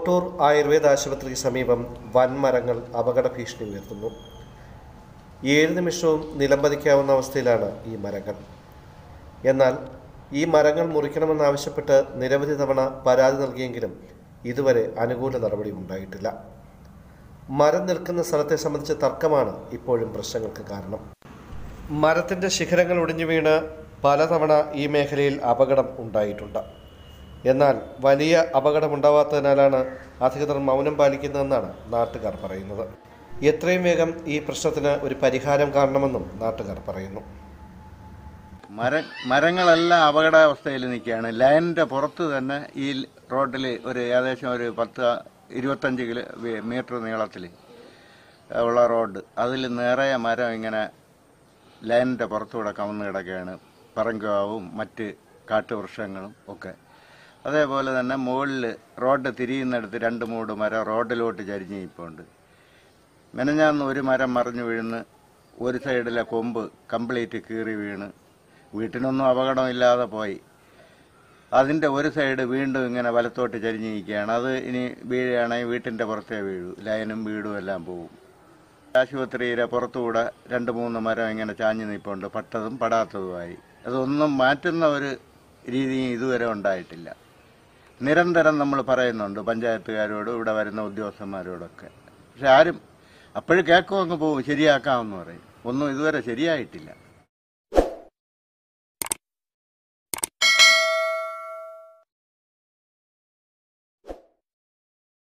കോട്ടൂർ ആയുർവേദ ആശുപത്രിക്ക് സമീപം വൻമരങ്ങൾ അപകട ഭീഷണി ഉയർത്തുന്നു ഏത് നിമിഷവും നിലംപതിക്കാവുന്ന അവസ്ഥയിലാണ് ഈ മരങ്ങൾ എന്നാൽ ഈ മരങ്ങൾ മുറിക്കണമെന്നാവശ്യപ്പെട്ട് നിരവധി തവണ പരാതി നൽകിയെങ്കിലും ഇതുവരെ അനുകൂല നടപടി ഉണ്ടായിട്ടില്ല മരം നിൽക്കുന്ന സ്ഥലത്തെ സംബന്ധിച്ച തർക്കമാണ് ഇപ്പോഴും പ്രശ്നങ്ങൾക്ക് കാരണം മരത്തിൻ്റെ ശിഖരങ്ങൾ ഒടിഞ്ഞു വീണ് പലതവണ ഈ മേഖലയിൽ അപകടം ഉണ്ടായിട്ടുണ്ട് എന്നാൽ വലിയ അപകടമുണ്ടാവാത്തതിനാലാണ് അധികൃതർ മൗനം പാലിക്കുന്നതെന്നാണ് നാട്ടുകാർ പറയുന്നത് എത്രയും വേഗം ഈ പ്രശ്നത്തിന് ഒരു പരിഹാരം കാണണമെന്നും നാട്ടുകാർ പറയുന്നു മര മരങ്ങളെല്ലാം അപകടാവസ്ഥയിൽ നിൽക്കുകയാണ് ലൈനിന്റെ പുറത്ത് തന്നെ ഈ റോഡിൽ ഒരു ഏകദേശം ഒരു പത്ത് ഇരുപത്തഞ്ച് കിലോ മീറ്റർ നീളത്തിൽ ഉള്ള റോഡ് അതിൽ നിറയെ മരം ഇങ്ങനെ ലൈനിന്റെ പുറത്തുകൂടെ കവന്ന് കിടക്കുകയാണ് പറങ്കാവും മറ്റ് കാട്ടുവൃക്ഷങ്ങളും ഒക്കെ അതേപോലെ തന്നെ മുകളിൽ റോഡ് തിരിയുന്നിടത്ത് രണ്ട് മൂട് മരം റോഡിലോട്ട് ചരിഞ്ഞ് നിൽപ്പുണ്ട് മെനഞ്ഞാന്ന് ഒരു മരം മറിഞ്ഞു വീഴുന്ന് ഒരു സൈഡിലെ കൊമ്പ് കംപ്ലീറ്റ് കീറി വീണ് വീട്ടിനൊന്നും അപകടമില്ലാതെ പോയി അതിൻ്റെ ഒരു സൈഡ് വീണ്ടും ഇങ്ങനെ വലത്തോട്ട് ചരിഞ്ഞ് നിൽക്കുകയാണ് അത് ഇനി വീഴുകയാണെങ്കിൽ വീട്ടിൻ്റെ പുറത്തേ വീഴൂ ലൈനും വീടും എല്ലാം പോകും ആശുപത്രിയിലെ പുറത്തുകൂടെ രണ്ട് മൂന്ന് മരം ഇങ്ങനെ ചാഞ്ഞു നിൽപ്പുണ്ട് പട്ടതും പടാത്തതുമായി അതൊന്നും മാറ്റുന്ന ഒരു രീതിയും ഇതുവരെ ഉണ്ടായിട്ടില്ല നിരന്തരം നമ്മൾ പറയുന്നുണ്ട് പഞ്ചായത്തുകാരോടും ഇവിടെ വരുന്ന ഉദ്യോഗസ്ഥന്മാരോടൊക്കെ പക്ഷെ ആരും അപ്പോഴും കേൾക്കും അങ്ങ് പോകും ശരിയാക്കാമെന്ന് പറയും ഒന്നും ഇതുവരെ ശരിയായിട്ടില്ല